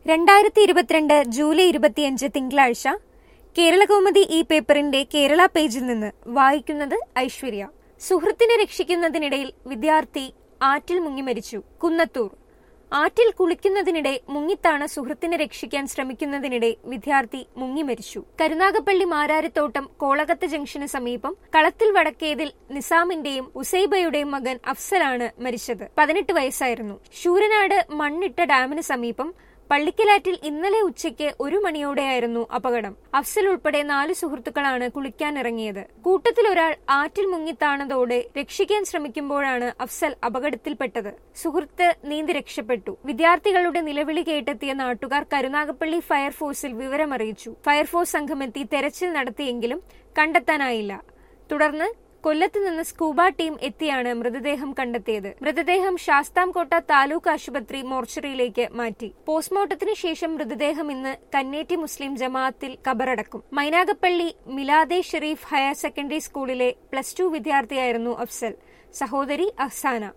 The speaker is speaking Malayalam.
രണ്ടായിരത്തി ഇരുപത്തിരണ്ട് ജൂലൈ ഇരുപത്തിയഞ്ച് തിങ്കളാഴ്ച കേരളകൗമുദി ഈ പേപ്പറിന്റെ കേരള പേജിൽ നിന്ന് വായിക്കുന്നത് ഐശ്വര്യ സുഹൃത്തിനെ രക്ഷിക്കുന്നതിനിടയിൽ വിദ്യാർത്ഥി ആറ്റിൽ മുങ്ങി മരിച്ചു കുന്നത്തൂർ ആറ്റിൽ കുളിക്കുന്നതിനിടെ മുങ്ങിത്താണ് സുഹൃത്തിനെ രക്ഷിക്കാൻ ശ്രമിക്കുന്നതിനിടെ വിദ്യാർത്ഥി മുങ്ങി മരിച്ചു കരുനാഗപ്പള്ളി മാരാരിത്തോട്ടം കോളകത്ത് ജംഗ്ഷന് സമീപം കളത്തിൽ വടക്കേതിൽ നിസാമിന്റെയും ഉസൈബയുടെയും മകൻ അഫ്സലാണ് മരിച്ചത് പതിനെട്ട് വയസ്സായിരുന്നു ശൂരനാട് മണ്ണിട്ട ഡാമിന് സമീപം പള്ളിക്കലാറ്റിൽ ഇന്നലെ ഉച്ചയ്ക്ക് ഒരു മണിയോടെയായിരുന്നു അപകടം അഫ്സൽ ഉൾപ്പെടെ നാല് സുഹൃത്തുക്കളാണ് കുളിക്കാനിറങ്ങിയത് കൂട്ടത്തിൽ ഒരാൾ ആറ്റിൽ മുങ്ങിത്താണതോടെ രക്ഷിക്കാൻ ശ്രമിക്കുമ്പോഴാണ് അഫ്സൽ അപകടത്തിൽപ്പെട്ടത് സുഹൃത്ത് നീന്തി രക്ഷപ്പെട്ടു വിദ്യാർത്ഥികളുടെ നിലവിളി കേട്ടെത്തിയ നാട്ടുകാർ കരുനാഗപ്പള്ളി ഫയർഫോഴ്സിൽ വിവരമറിയിച്ചു ഫയർഫോഴ്സ് സംഘമെത്തി തെരച്ചിൽ നടത്തിയെങ്കിലും കണ്ടെത്താനായില്ല തുടർന്ന് കൊല്ലത്ത് നിന്ന് സ്കൂബ ടീം എത്തിയാണ് മൃതദേഹം കണ്ടെത്തിയത് മൃതദേഹം ശാസ്താംകോട്ട താലൂക്ക് ആശുപത്രി മോർച്ചറിയിലേക്ക് മാറ്റി പോസ്റ്റ്മോർട്ടത്തിന് ശേഷം മൃതദേഹം ഇന്ന് കന്നേറ്റി മുസ്ലിം ജമാഅത്തിൽ കബറടക്കും മൈനാഗപ്പള്ളി മിലാദെ ഷെരീഫ് ഹയർ സെക്കൻഡറി സ്കൂളിലെ പ്ലസ് ടു വിദ്യാർത്ഥിയായിരുന്നു അഫ്സൽ സഹോദരി അഹ്സാന